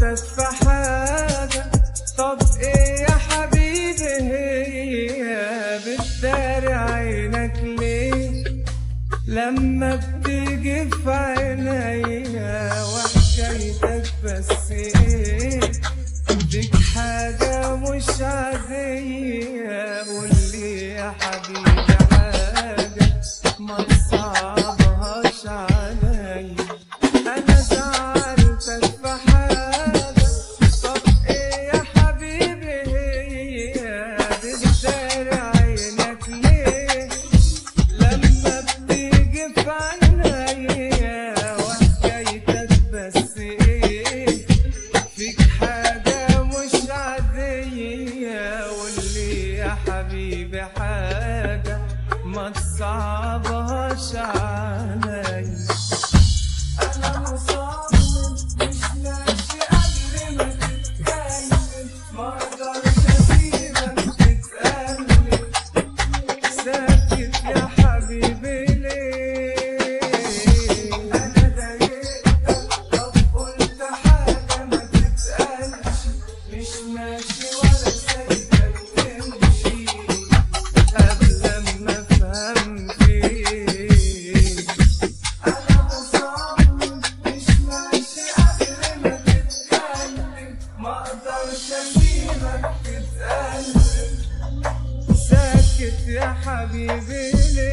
زعلتك في حاجة طب ايه يا حبيبي هي بتداري عينك ليه لما بتيجي في عينيا وحكايتك بس ايه بيك حاجة مش عادية قولي يا حبيبي حاجة ما تصعبهاش عليا أنا زعلتك في حاجة طب إيه يا حبيبي هي بتداري عينك ليه لما بتيجي في عينيا وحكايتك بس ايه فيك حاجة مش عادية قولي يا حبيبي حاجة ما تصعبهاش عليا أنا مصمم مش ماشي قبل ما تتكلم ما أقدرش أسيبك تتقلب ساكت يا حبيبي ليه انا ضايقتك طب قلت حاجه ما تتقالش مش ماشي ولا سايبك تمشي قبل ما افهم فيك انا مصمم مش ماشي قبل ما تتكلم ما اقدرش اسيبك تتقلب ساكت يا حبيبي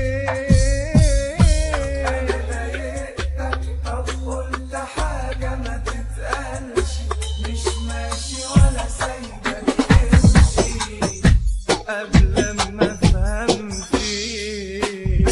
ليه ضايقتك طب قلت حاجة ما تتقالش مش ماشي ولا سايبك تمشي قبل ما افهم فيك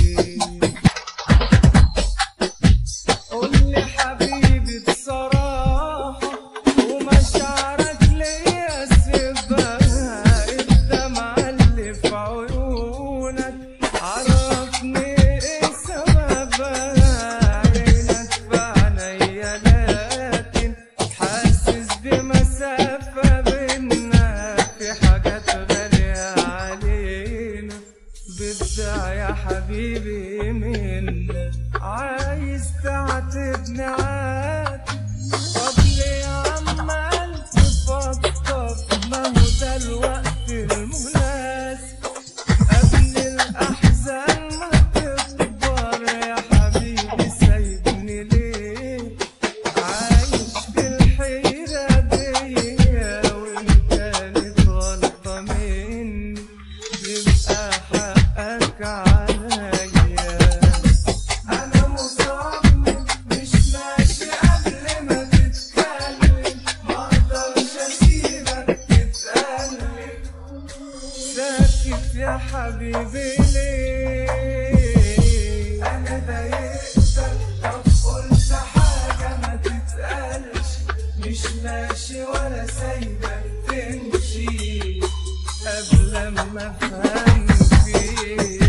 قولي حبيبي بصراحة ومشاعرك ليا سيبها الدمعة اللي في عيونك عرفني ايه سببها عينك في عينيا لكن حاسس بمسافة بينا في حاجات غالية علينا بدع يا حبيبي منا عايز تعاتبني عادي طب ليه عمال تفكر ما هو ده الوقت المناسب قبل الأحزان ما تكبر يا حبيبي سايبني ليه عايش في الحيرة دي وإن كانت غلطة مني يبقى حقك عليا أنا مصمم مش ماشي قبل ما تتكلم ما أقدرش أسيبك تتقلب ساكت يا حبيبي ليه أنا ضايقتك طب قلت حاجة ما تتقالش مش ماشي ولا سايبك تمشي قبل ما أفهم فيك